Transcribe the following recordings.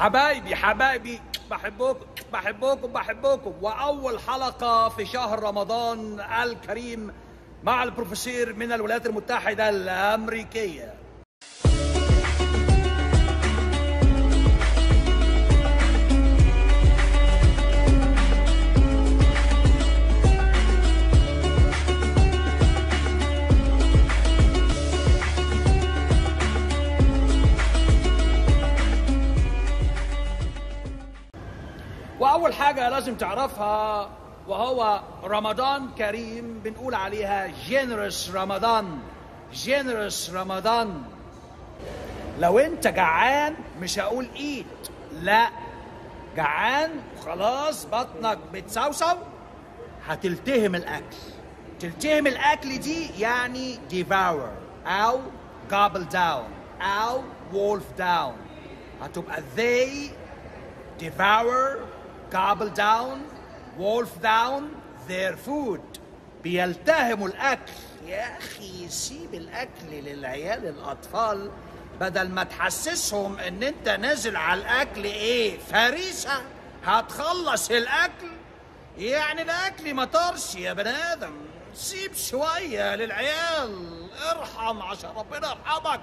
حبايبي حبايبي بحبكم بحبكم بحبكم واول حلقه في شهر رمضان الكريم مع البروفيسور من الولايات المتحده الامريكيه واول حاجه لازم تعرفها وهو رمضان كريم بنقول عليها جينرس رمضان جينرس رمضان لو انت جعان مش هقول ايت لا جعان وخلاص بطنك بتسوسو هتلتهم الاكل تلتهم الاكل دي يعني devour او gobble down او wolf down هتبقى they devour gobble down wolf down their food بيلتهموا الاكل يا اخي سيب الاكل للعيال الاطفال بدل ما تحسسهم ان انت نازل على الاكل ايه فريسه هتخلص الاكل يعني الاكل ما طرش يا بني ادم سيب شويه للعيال ارحم عشان ربنا يرحمك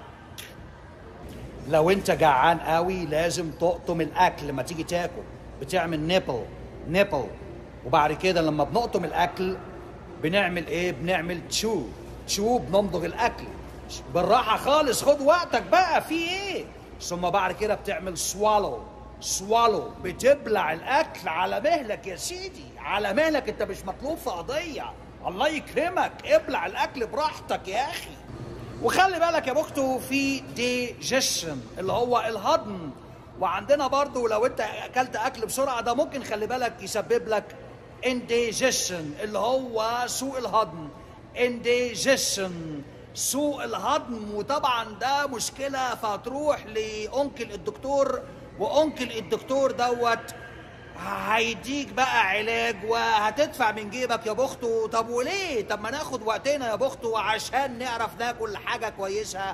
لو انت جعان قوي لازم تقطم الاكل لما تيجي تاكل بتعمل نيبل نيبل وبعد كده لما بنقطم الاكل بنعمل ايه بنعمل تشو تشو بنمضغ الاكل بالراحه خالص خد وقتك بقى في ايه ثم بعد كده بتعمل سوالو سوالو بتبلع الاكل على مهلك يا سيدي على مهلك انت مش مطلوب في قضيه الله يكرمك ابلع الاكل براحتك يا اخي وخلي بالك يا بختو في ديجيشن اللي هو الهضم وعندنا برضو لو انت اكلت اكل بسرعه ده ممكن خلي بالك يسبب لك indigestion اللي هو سوء الهضم indigestion سوء الهضم وطبعا ده مشكله فتروح لانكل الدكتور وانكل الدكتور دوت هيديك بقى علاج وهتدفع من جيبك يا بختو طب وليه طب ما ناخد وقتنا يا بختو عشان نعرف ناكل حاجه كويسه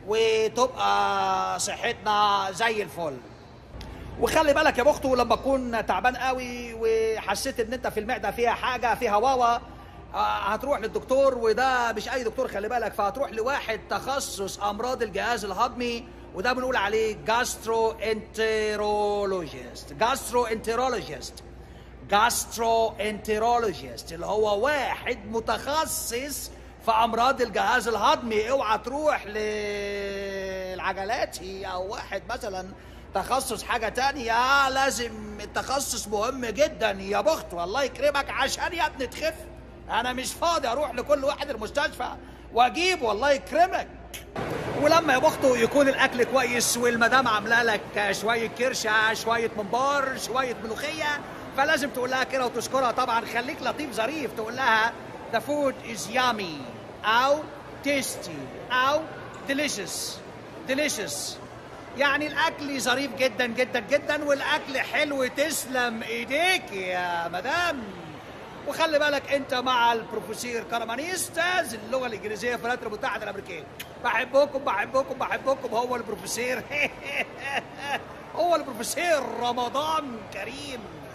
وتبقى صحتنا زي الفل وخلي بالك يا بختو لما تكون تعبان قوي وحسيت ان انت في المعده فيها حاجه فيها واوا هتروح للدكتور وده مش اي دكتور خلي بالك فهتروح لواحد تخصص امراض الجهاز الهضمي وده بنقول عليه جاسترو انترولوجيست جاسترو انترولوجيست جاسترو انترولوجيست اللي هو واحد متخصص في امراض الجهاز الهضمي اوعى تروح للعجلاتي او واحد مثلا تخصص حاجة تانية لازم التخصص مهم جدا يا بخت والله يكرمك عشان يا ابني تخف انا مش فاضي اروح لكل واحد المستشفى واجيب والله يكرمك ولما يا بخته يكون الاكل كويس والمدام عامله لك شويه كرشه شويه ممبار شويه ملوخيه فلازم تقول لها كده وتشكرها طبعا خليك لطيف ظريف تقول لها the food is yummy او tasty او delicious delicious يعني الاكل ظريف جدا جدا جدا والاكل حلو تسلم ايديك يا مدام وخلي بالك انت مع البروفيسور كرماني استاذ اللغه الانجليزيه في الولايات المتحده الامريكيه بحبكم بحبكم بحبكم هو البروفيسور هو البروفيسور رمضان كريم